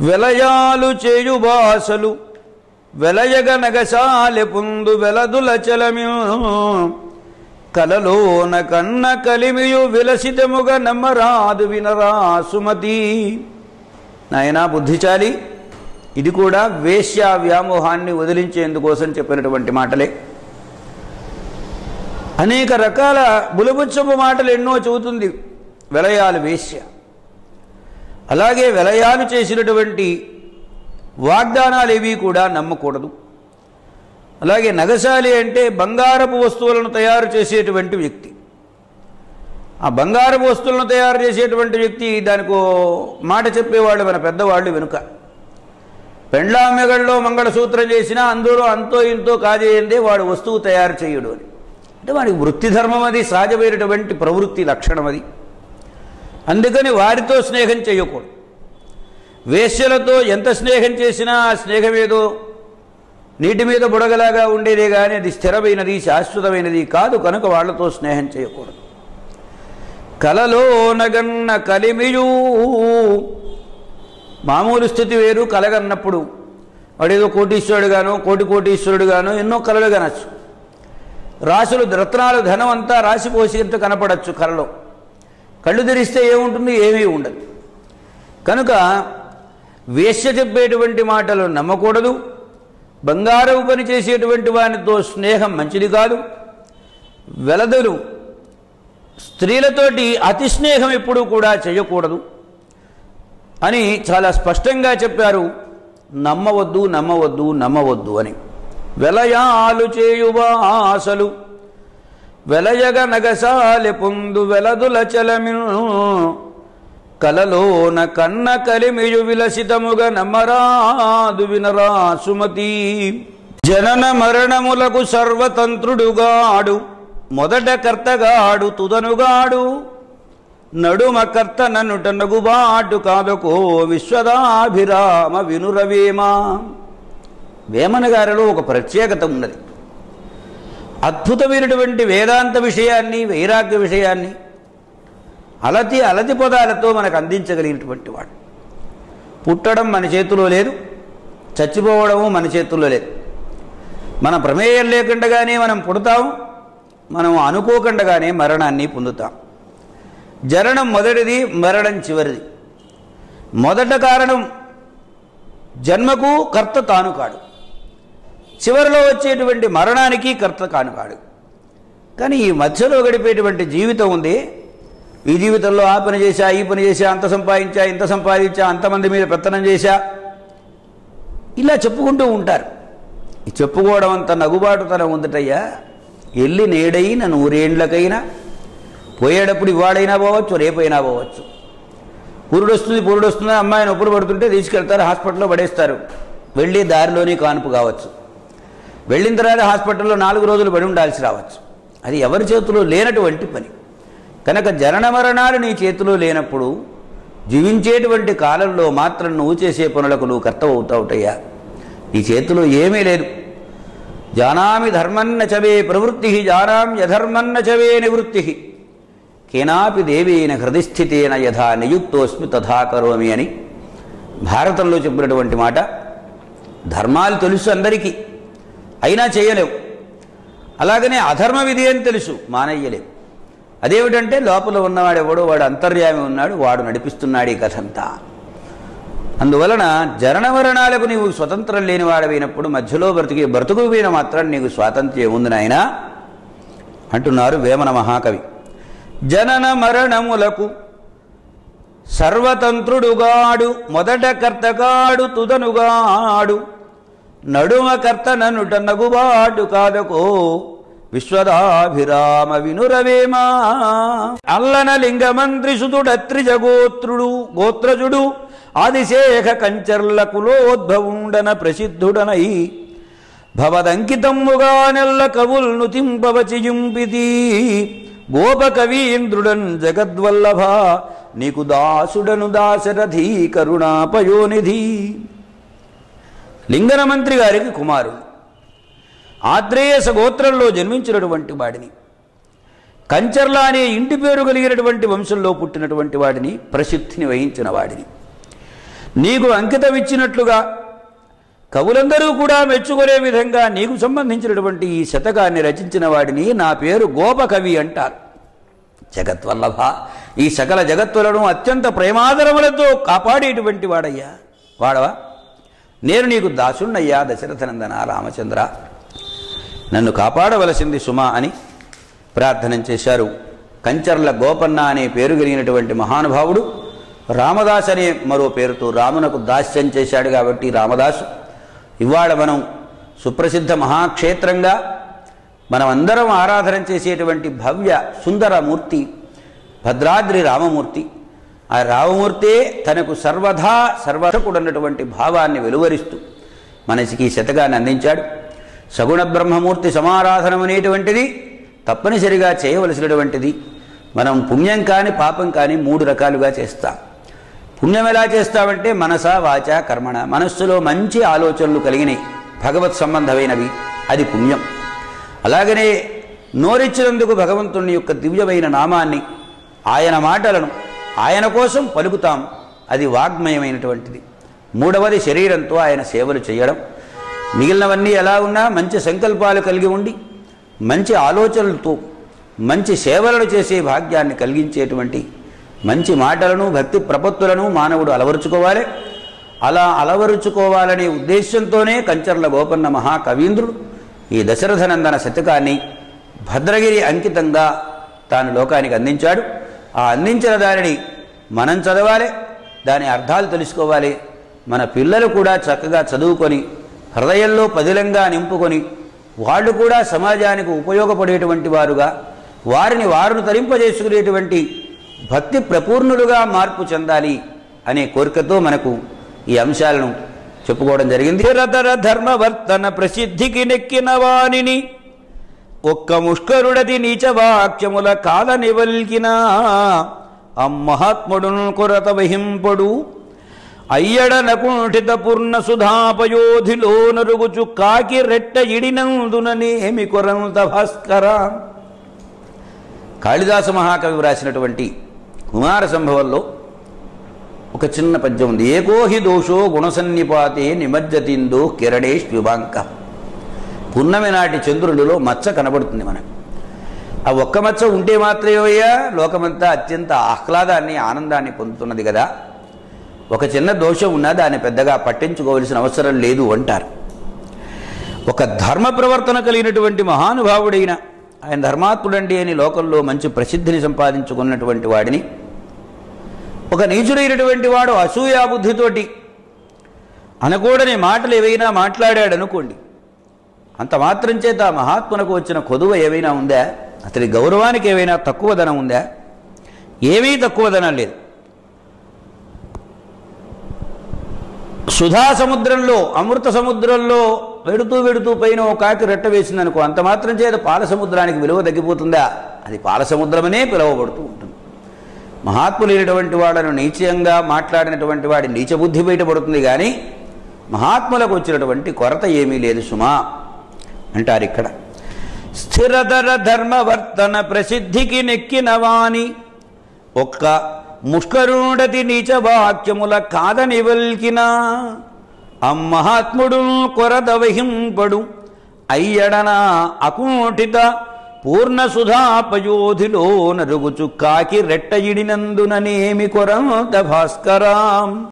వెలయాలు చేయు బాసలు వెలయగ నగశాలె పుందు వెలదుల చలమి కలలోన కన్న కలిమియు విలసితముగ నమ్మరాదు వినరా సుమతి నాయనా బుద్ధిచాలి ఇది కూడా వేశ్య వ్యామోహాన్ని వదిలించేందుకోసం చెప్పినటువంటి మాటలే అనేక రకాల బులబుచ్చపు మాటలు ఎన్నో చెబుతుంది వెలయాలు వేశ్య అలాగే వెలయాలు చేసినటువంటి వాగ్దానాలు ఏవి కూడా నమ్మకూడదు అలాగే నగశాలి అంటే బంగారపు వస్తువులను తయారు చేసేటువంటి వ్యక్తి ఆ బంగారపు వస్తువులను తయారు చేసేటువంటి వ్యక్తి దానికో మాట చెప్పేవాళ్ళు మన పెద్దవాళ్ళు వెనుక పెండ్లామెగళ్ళలో మంగళసూత్రం చేసినా అందులో అంతో ఇంతో కాజేయందే వాడు వస్తువు తయారు చేయడు అని అంటే వాడికి వృత్తి ధర్మం అది సహజమైనటువంటి ప్రవృత్తి లక్షణం అది అందుకని వారితో స్నేహం చేయకూడదు వేశ్యలతో ఎంత స్నేహం చేసినా ఆ స్నేహం ఏదో నీటి మీద బుడగలాగా ఉండేదే కానీ అది స్థిరమైనది శాశ్వతమైనది కాదు కనుక వాళ్ళతో స్నేహం చేయకూడదు కలలో నగన్న కలిమియూ మామూలు స్థితి వేరు కలగన్నప్పుడు వాడేదో కోటీశ్వరుడుగాను కోటి కోటీశ్వరుడుగాను ఎన్నో కలలు కనచ్చు రాసులు రత్నాలు ధనం అంతా రాసిపోసినట్టు కనపడచ్చు కలలో కళ్ళు తెరిస్తే ఏముంటుంది ఏమీ ఉండదు కనుక వేశ్య చెప్పేటువంటి మాటలు నమ్మకూడదు బంగారం పని చేసేటువంటి వానితో స్నేహం మంచిది కాదు వెలదలు స్త్రీలతోటి అతి స్నేహం ఎప్పుడూ కూడా చేయకూడదు అని చాలా స్పష్టంగా చెప్పారు నమ్మవద్దు నమ్మవద్దు నమ్మవద్దు అని వెలయాలు చేయువా ఆశలు వెలయగ నగసాలె పొందు వెలదుల చలమిను కలలోన కన్న కలిమియు విలసితముగ నమ్మరాదు వినరా సుమతి జనన మరణములకు సర్వతంత్రుడుగాడు మొదట కర్తగాడు తుదనుగాడు నడుమ కర్త నన్నుట నగుబాటు కాదకో విశ్వదాభిరామ వినురవేమ వేమన గారిలో ఒక ప్రత్యేకత ఉన్నది అద్భుతమైనటువంటి వేదాంత విషయాన్ని వైరాగ్య విషయాన్ని అలతి అలతి పదాలతో మనకు అందించగలిగినటువంటి వాడు పుట్టడం మన చేతిలో లేదు చచ్చిపోవడము మన చేతుల్లో లేదు మన ప్రమేయం లేకుండగానే మనం పుడతాం మనం అనుకోకుండగానే మరణాన్ని పొందుతాం జననం మొదటిది మరణం చివరిది మొదట కారణం జన్మకు కర్త తాను కాడు చివరిలో వచ్చేటువంటి మరణానికి కర్త కాను కాడు కానీ ఈ మధ్యలో గడిపేటువంటి జీవితం ఉంది ఈ జీవితంలో ఆ పని చేశా ఈ పని చేశా అంత సంపాదించా ఇంత సంపాదించా అంతమంది మీద పెత్తనం చేశా ఇలా చెప్పుకుంటూ ఉంటారు ఈ చెప్పుకోవడం అంత నగుబాటుతనం ఉందటయ్యా ఎల్లి నేడైన నూరేండ్లకైనా పోయేటప్పుడు ఇవాడైనా పోవచ్చు రేపైనా పోవచ్చు పురుడు వస్తుంది పురుడు వస్తుంది అమ్మాయిని ఒప్పుడు పడుతుంటే తీసుకెళ్తారు హాస్పిటల్లో పడేస్తారు వెళ్ళి దారిలోనే కానుపు కావచ్చు వెళ్ళిన తర్వాత హాస్పిటల్లో నాలుగు రోజులు పడి ఉండాల్సి రావచ్చు అది ఎవరి చేతిలో లేనటువంటి పని కనుక జనన మరణాలు నీ చేతిలో లేనప్పుడు జీవించేటువంటి కాలంలో మాత్రం నువ్వు చేసే పనులకు నువ్వు కర్తవవుతావుటయ్యా నీ చేతిలో ఏమీ లేదు జానామి ధర్మన్న చవే ప్రవృత్తి జానామ్యధర్మన్న చవే నివృత్తి కేనాపి దేవేన హృదయస్థితేన యథా నియుక్తోస్మి తథా కరోమి అని భారతంలో చెప్పినటువంటి మాట ధర్మాలు తెలుసు అందరికీ అయినా చేయలేవు అలాగనే అధర్మ విధి అని తెలుసు మానయ్యలేవు అదేమిటంటే లోపల ఉన్నవాడు ఎవడో వాడు అంతర్యామి ఉన్నాడు వాడు నడిపిస్తున్నాడు ఈ కథంతా అందువలన జనన మరణాలకు నీవు స్వతంత్రం లేని వాడవైనప్పుడు మధ్యలో బ్రతికి బ్రతుకు పోయిన మాత్రం నీకు స్వాతంత్ర్యం ఉంది నాయన అంటున్నారు వేమన మహాకవి జనన మరణములకు సర్వతంత్రుడుగాడు మొదట కర్తగాడు తుదనుగాడు నడుమ కర్తననుట నగుబాటు కాదకో విశ్వదాభిరామ వినురవేమా అల్లన లింగమంత్రి సుతుడత్రిజ గోత్రుడు గోత్రజుడు ఆదిశేఖ కంచర్ల కులోద్భవుండన ప్రసిద్ధుడనై భవదంకితమ్ముగా నెల్ల కవుల్ను తింపవచియుంపితి గోపకవీంద్రుడన్ జగద్వల్లభ నీకు దాసుడను దాశరథీ కరుణాపయోనిధి లింగన మంత్రి గారికి కుమారుడు ఆత్రేయస గోత్రంలో జన్మించినటువంటి వాడిని కంచర్ల అనే ఇంటి పేరు కలిగినటువంటి వంశంలో పుట్టినటువంటి వాడిని ప్రసిద్ధిని వహించిన వాడిని నీకు అంకితమిచ్చినట్లుగా కవులందరూ కూడా మెచ్చుకునే విధంగా నీకు సంబంధించినటువంటి ఈ శతకాన్ని రచించిన వాడిని నా పేరు గోపకవి అంటారు జగత్వల్లభ ఈ సకల జగత్తులను అత్యంత ప్రేమాదరములతో కాపాడేటువంటి వాడయ్యా వాడవా నేను నీకు దాసుణ్ణయ్యా దశరథనందన రామచంద్ర నన్ను కాపాడవలసింది సుమా అని ప్రార్థన చేశారు కంచర్ల గోపన్న అనే పేరు కలిగినటువంటి మహానుభావుడు రామదాస్ అనే మరో పేరుతో రామునకు దాస్యం చేశాడు కాబట్టి రామదాసు ఇవాళ మనం సుప్రసిద్ధ మహాక్షేత్రంగా మనం అందరం ఆరాధన చేసేటువంటి భవ్య సుందర మూర్తి భద్రాద్రి రామమూర్తి ఆ రామమూర్తే తనకు సర్వదా సర్వకుడన్నటువంటి భావాన్ని వెలువరిస్తూ మనసికి ఈ శతకాన్ని అందించాడు సగుణ బ్రహ్మమూర్తి సమారాధనం అనేటువంటిది తప్పనిసరిగా చేయవలసినటువంటిది మనం పుణ్యం కాని పాపం కాని మూడు రకాలుగా చేస్తాం పుణ్యం ఎలా చేస్తామంటే మనస వాచ కర్మణ మనస్సులో మంచి ఆలోచనలు కలిగినాయి భగవత్ సంబంధమైనవి అది పుణ్యం అలాగనే నోరిచ్చినందుకు భగవంతుని యొక్క దివ్యమైన నామాన్ని ఆయన మాటలను ఆయన కోసం పలుకుతాం అది వాగ్మయమైనటువంటిది మూడవది శరీరంతో ఆయన సేవలు చేయడం మిగిలినవన్నీ ఎలా ఉన్నా మంచి సంకల్పాలు కలిగి ఉండి మంచి ఆలోచనలతో మంచి సేవలను చేసే భాగ్యాన్ని కలిగించేటువంటి మంచి మాటలను భక్తి ప్రపత్తులను మానవుడు అలవరుచుకోవాలి అలా అలవరుచుకోవాలనే ఉద్దేశంతోనే కంచర్ల గోపన్న మహాకవీంద్రుడు ఈ దశరథనందన శతకాన్ని భద్రగిరి అంకితంగా తాను లోకానికి అందించాడు ఆ అందించిన దానిని మనం చదవాలి దాని అర్థాలు తెలుసుకోవాలి మన పిల్లలు కూడా చక్కగా చదువుకొని హృదయంలో పదిలంగా నింపుకొని వాళ్ళు కూడా సమాజానికి ఉపయోగపడేటువంటి వారుగా వారిని వారును తరింపజేసుకునేటువంటి భక్తి ప్రపూర్ణులుగా మార్పు చెందాలి అనే కోరికతో మనకు ఈ అంశాలను చెప్పుకోవడం జరిగింది రతర ధర్మవర్తన ప్రసిద్ధికి నెక్కిన వాణిని ఒక్క ముష్కరుడది నీచవాక్యముల కాల నివల్కిన అమ్మహాత్ముడును కొరత వహింపడు అయ్యడ నకుంఠిత పూర్ణ సుధాపయోధిలో నరుగుచు కాకి రెట్ట ఇడినందుననేమి కొరంత భాస్కర కాళిదాస మహాకవి వ్రాసినటువంటి కుమార సంభవంలో ఒక చిన్న పద్యం ఉంది ఏకోహి దోషో గుణసన్నిపాతే నిమజ్జతిందో కిరణేష్ విభాంక పున్నమి నాటి చంద్రుడిలో మచ్చ కనబడుతుంది మనకు ఆ ఒక్క మచ్చ ఉంటే మాత్రమేవయ్యా లోకమంతా అత్యంత ఆహ్లాదాన్ని ఆనందాన్ని పొందుతున్నది కదా ఒక చిన్న దోషం ఉన్నా దాన్ని పెద్దగా పట్టించుకోవలసిన అవసరం లేదు అంటారు ఒక ధర్మ ప్రవర్తన కలిగినటువంటి మహానుభావుడైన ఆయన ధర్మాత్ముడండి అని లోకంలో మంచి ప్రసిద్ధిని సంపాదించుకున్నటువంటి వాడిని ఒక నీచుడైనటువంటి వాడు అసూయా బుద్ధితోటి అనకూడని మాటలు ఏవైనా మాట్లాడాడు అనుకోండి అంత మాత్రం చేత ఆ మహాత్మునకు వచ్చిన కొదువ ఏమైనా ఉందా అతని గౌరవానికి ఏమైనా తక్కువదనం ఉందా ఏమీ తక్కువదనం లేదు సుధా సముద్రంలో అమృత సముద్రంలో వెడుతూ వెడుతూ పైన ఒక కాకి రెట్ట వేసిందనుకో అంత మాత్రం చేత పాల సముద్రానికి విలువ తగ్గిపోతుందా అది పాల సముద్రమనే పిలువబడుతూ ఉంటుంది మహాత్ములైనటువంటి వాడను నీచంగా మాట్లాడినటువంటి వాడి నీచ బుద్ధి బయటపడుతుంది కానీ మహాత్ములకు వచ్చినటువంటి కొరత ఏమీ లేదు సుమా అంటారు ఇక్కడ స్థిరధర ధర్మవర్తన ప్రసిద్ధికి నెక్కిన వాణి ఒక్క ముష్కరుడతి నీచ వాక్యముల కాదని వల్కిన అమ్మహాత్ముడు కొరద వహింపడు అయ్యడన అకుంఠిత పూర్ణ సుధాపయోధిలో నరుగుచు కాకి రెట్ట ఇడినందుననేమి కొరంత భాస్కరాం